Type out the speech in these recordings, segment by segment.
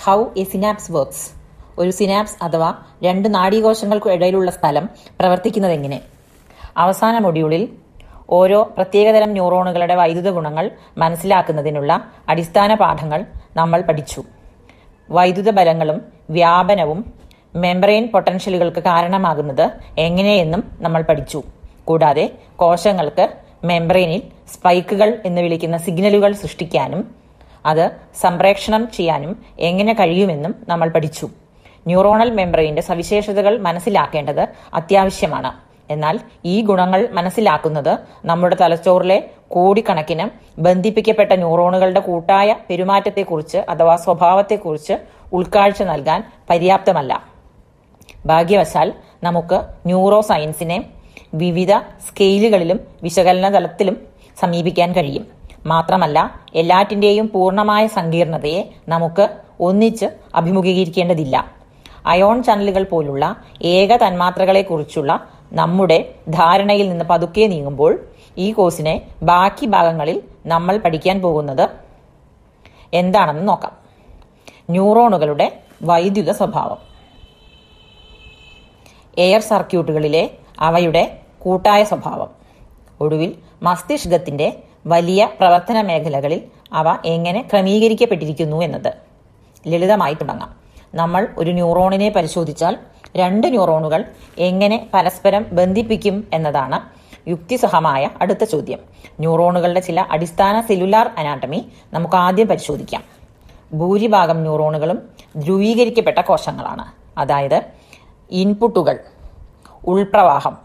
how a synapse works ഒരു synapse അഥവാ രണ്ട് നാഡീകോശങ്ങൾക്കു ഇടയിലുള്ള സ്ഥലം പ്രവർത്തിക്കുന്നതെങ്ങനെ അവസാന മൊഡ്യൂളിൽ ഓരോ പ്രത്യേകതരം ന്യൂറോണുകളുടെ വൈദ്യുത ഗുണങ്ങൾ മനസ്സിലാക്കുന്നതിനുള്ള അടിസ്ഥാന പാഠങ്ങൾ നമ്മൾ പഠിച്ചു വൈദ്യുത ബലങ്ങളും വ്യാപനവും മെംബ്രെയിൻ പൊട്ടൻഷ്യലുകൾക്ക് കാരണമാകുന്നത് എങ്ങനെയെന്നും നമ്മൾ പഠിച്ചു കൂടാതെ കോശങ്ങൾക്ക് മെംബ്രെയിനിൽ സ്പൈക്കുകൾ എന്ന് വിളിക്കുന്ന സിഗ്നലുകൾ സൃഷ്ടിക്കാനും അത് സംപ്രേക്ഷണം ചെയ്യാനും എങ്ങനെ കഴിയുമെന്നും നമ്മൾ പഠിച്ചു ന്യൂറോണൽ മെംബ്രെയിന്റെ സവിശേഷതകൾ മനസ്സിലാക്കേണ്ടത് അത്യാവശ്യമാണ് എന്നാൽ ഈ ഗുണങ്ങൾ മനസ്സിലാക്കുന്നത് നമ്മുടെ തലച്ചോറിലെ കോടിക്കണക്കിന് ബന്ധിപ്പിക്കപ്പെട്ട ന്യൂറോണുകളുടെ കൂട്ടായ പെരുമാറ്റത്തെക്കുറിച്ച് അഥവാ സ്വഭാവത്തെക്കുറിച്ച് ഉൾക്കാഴ്ച നൽകാൻ പര്യാപ്തമല്ല ഭാഗ്യവശാൽ നമുക്ക് ന്യൂറോ സയൻസിനെ വിവിധ സ്കെയിലുകളിലും വിശകലന തലത്തിലും സമീപിക്കാൻ കഴിയും മാത്രമല്ല എല്ലാറ്റിൻ്റെയും പൂർണ്ണമായ സങ്കീർണതയെ നമുക്ക് ഒന്നിച്ച് അഭിമുഖീകരിക്കേണ്ടതില്ല അയോൺ ചാനലുകൾ പോലുള്ള ഏക തന്മാത്രകളെക്കുറിച്ചുള്ള നമ്മുടെ ധാരണയിൽ നിന്ന് പതുക്കെ നീങ്ങുമ്പോൾ ഈ കോഴ്സിനെ ബാക്കി ഭാഗങ്ങളിൽ നമ്മൾ പഠിക്കാൻ പോകുന്നത് എന്താണെന്ന് നോക്കാം ന്യൂറോണുകളുടെ വൈദ്യുത സ്വഭാവം എയർ സർക്യൂട്ടുകളിലെ അവയുടെ കൂട്ടായ സ്വഭാവം ഒടുവിൽ മസ്തിഷ്കത്തിന്റെ വലിയ പ്രവർത്തന മേഖലകളിൽ അവ എങ്ങനെ ക്രമീകരിക്കപ്പെട്ടിരിക്കുന്നു എന്നത് ലളിതമായി തുടങ്ങാം നമ്മൾ ഒരു ന്യൂറോണിനെ പരിശോധിച്ചാൽ രണ്ട് ന്യൂറോണുകൾ എങ്ങനെ പരസ്പരം ബന്ധിപ്പിക്കും എന്നതാണ് യുക്തിസഹമായ അടുത്ത ചോദ്യം ന്യൂറോണുകളുടെ ചില അടിസ്ഥാന സെല്ലുലാർ അനാട്ടമി നമുക്ക് ആദ്യം പരിശോധിക്കാം ഭൂരിഭാഗം ന്യൂറോണുകളും ധ്രുവീകരിക്കപ്പെട്ട കോശങ്ങളാണ് അതായത് ഇൻപുട്ടുകൾ ഉൾപ്രവാഹം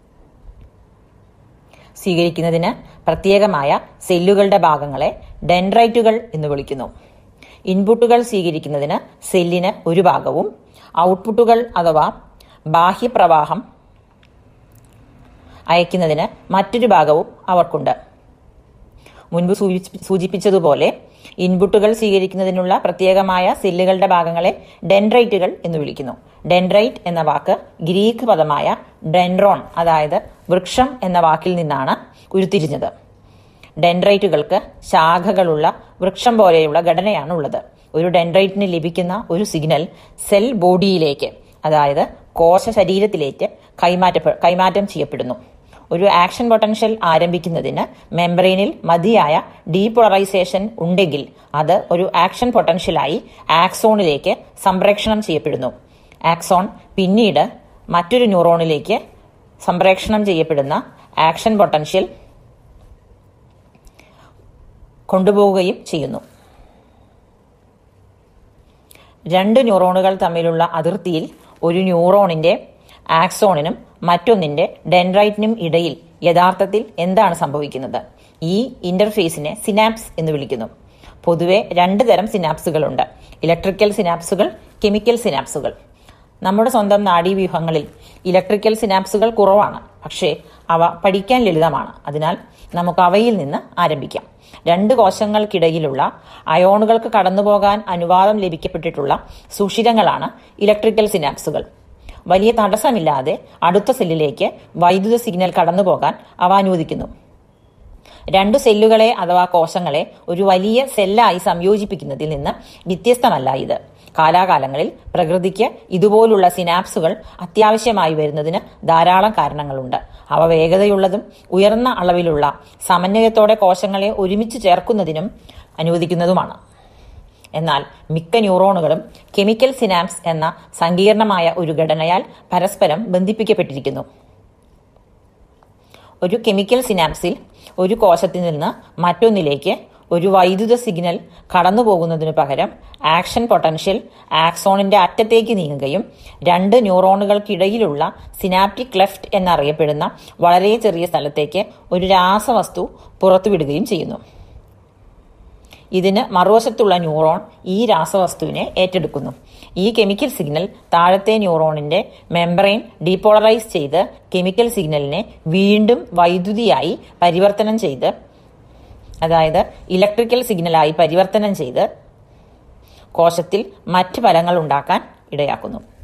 സ്വീകരിക്കുന്നതിന് പ്രത്യേകമായ സെല്ലുകളുടെ ഭാഗങ്ങളെ ഡെൻഡ്രൈറ്റുകൾ എന്ന് വിളിക്കുന്നു ഇൻപുട്ടുകൾ സ്വീകരിക്കുന്നതിന് സെല്ലിന് ഒരു ഭാഗവും ഔട്ട്പുട്ടുകൾ അഥവാ ബാഹ്യപ്രവാഹം അയക്കുന്നതിന് മറ്റൊരു ഭാഗവും അവർക്കുണ്ട് മുൻപ് സൂചിപ്പിച്ചതുപോലെ ഇൻപുട്ടുകൾ സ്വീകരിക്കുന്നതിനുള്ള പ്രത്യേകമായ സെല്ലുകളുടെ ഭാഗങ്ങളെ ഡെൻഡ്രൈറ്റുകൾ എന്ന് വിളിക്കുന്നു ഡെൻഡ്രൈറ്റ് എന്ന വാക്ക് ഗ്രീക്ക് പദമായ ഡെൻഡ്രോൺ അതായത് വൃക്ഷം എന്ന വാക്കിൽ നിന്നാണ് ഉരുത്തിരിഞ്ഞത് ഡെൻഡ്രൈറ്റുകൾക്ക് ശാഖകളുള്ള വൃക്ഷം പോലെയുള്ള ഘടനയാണ് ഉള്ളത് ഒരു ഡെൻഡ്രൈറ്റിന് ലഭിക്കുന്ന ഒരു സിഗ്നൽ സെൽ ബോഡിയിലേക്ക് അതായത് കോശ ശരീരത്തിലേക്ക് കൈമാറ്റ കൈമാറ്റം ചെയ്യപ്പെടുന്നു ഒരു ആക്ഷൻ പൊട്ടൻഷ്യൽ ആരംഭിക്കുന്നതിന് മെംബ്രെയിനിൽ മതിയായ ഡീപോളറൈസേഷൻ ഉണ്ടെങ്കിൽ അത് ഒരു ആക്ഷൻ പൊട്ടൻഷ്യലായി ആക്സോണിലേക്ക് സംപ്രേക്ഷണം ചെയ്യപ്പെടുന്നു ആക്സോൺ പിന്നീട് മറ്റൊരു ന്യൂറോണിലേക്ക് സംപ്രേക്ഷണം ചെയ്യപ്പെടുന്ന ആക്ഷൻ പൊട്ടൻഷ്യൽ കൊണ്ടുപോവുകയും ചെയ്യുന്നു രണ്ട് ന്യൂറോണുകൾ തമ്മിലുള്ള അതിർത്തിയിൽ ഒരു ന്യൂറോണിന്റെ ആക്സോണിനും മറ്റൊന്നിന്റെ ഡെൻഡ്രൈറ്റിനും ഇടയിൽ യഥാർത്ഥത്തിൽ എന്താണ് സംഭവിക്കുന്നത് ഈ ഇന്റർഫേസിനെ സിനാപ്സ് എന്ന് വിളിക്കുന്നു പൊതുവെ രണ്ട് തരം സിനാപ്സുകളുണ്ട് ഇലക്ട്രിക്കൽ സിനാപ്സുകൾ കെമിക്കൽ സിനാപ്സുകൾ നമ്മുടെ സ്വന്തം നാഡീവ്യൂഹങ്ങളിൽ ഇലക്ട്രിക്കൽ സിനാപ്സുകൾ കുറവാണ് പക്ഷേ അവ പഠിക്കാൻ ലളിതമാണ് അതിനാൽ നമുക്ക് അവയിൽ നിന്ന് ആരംഭിക്കാം രണ്ട് കോശങ്ങൾക്കിടയിലുള്ള അയോണുകൾക്ക് കടന്നുപോകാൻ അനുവാദം ലഭിക്കപ്പെട്ടിട്ടുള്ള സുഷിരങ്ങളാണ് ഇലക്ട്രിക്കൽ സിനാപ്സുകൾ വലിയ തടസ്സമില്ലാതെ അടുത്ത സെല്ലിലേക്ക് വൈദ്യുത സിഗ്നൽ കടന്നുപോകാൻ അവ അനുവദിക്കുന്നു രണ്ടു സെല്ലുകളെ അഥവാ കോശങ്ങളെ ഒരു വലിയ സെല്ലായി സംയോജിപ്പിക്കുന്നതിൽ നിന്ന് വ്യത്യസ്തമല്ല ഇത് കാലാകാലങ്ങളിൽ പ്രകൃതിക്ക് ഇതുപോലുള്ള സിനാപ്സുകൾ അത്യാവശ്യമായി വരുന്നതിന് ധാരാളം കാരണങ്ങളുണ്ട് അവ വേഗതയുള്ളതും ഉയർന്ന അളവിലുള്ള സമന്വയത്തോടെ കോശങ്ങളെ ഒരുമിച്ച് ചേർക്കുന്നതിനും അനുവദിക്കുന്നതുമാണ് എന്നാൽ മിക്ക ന്യൂറോണുകളും കെമിക്കൽ സിനാപ്സ് എന്ന സങ്കീർണമായ ഒരു ഘടനയാൽ പരസ്പരം ബന്ധിപ്പിക്കപ്പെട്ടിരിക്കുന്നു ഒരു കെമിക്കൽ സിനാപ്സിൽ ഒരു കോശത്തിൽ നിന്ന് മറ്റൊന്നിലേക്ക് ഒരു വൈദ്യുത സിഗ്നൽ കടന്നു പോകുന്നതിനു പകരം ആക്ഷൻ പൊട്ടൻഷ്യൽ ആക്സോണിന്റെ അറ്റത്തേക്ക് നീങ്ങുകയും രണ്ട് ന്യൂറോണുകൾക്കിടയിലുള്ള സിനാപ്റ്റിക് ക്ലെഫ്റ്റ് എന്നറിയപ്പെടുന്ന വളരെ ചെറിയ സ്ഥലത്തേക്ക് ഒരു രാസവസ്തു പുറത്തുവിടുകയും ചെയ്യുന്നു ഇതിന് മറുവശത്തുള്ള ന്യൂറോൺ ഈ രാസവസ്തുവിനെ ഏറ്റെടുക്കുന്നു ഈ കെമിക്കൽ സിഗ്നൽ താഴത്തെ ന്യൂറോണിന്റെ മെംബ്രെയിൻ ഡീപോളറൈസ് ചെയ്ത് കെമിക്കൽ സിഗ്നലിനെ വീണ്ടും വൈദ്യുതിയായി പരിവർത്തനം ചെയ്ത് അതായത് ഇലക്ട്രിക്കൽ സിഗ്നലായി പരിവർത്തനം ചെയ്ത് കോശത്തിൽ മറ്റ് ഫലങ്ങൾ ഉണ്ടാക്കാൻ ഇടയാക്കുന്നു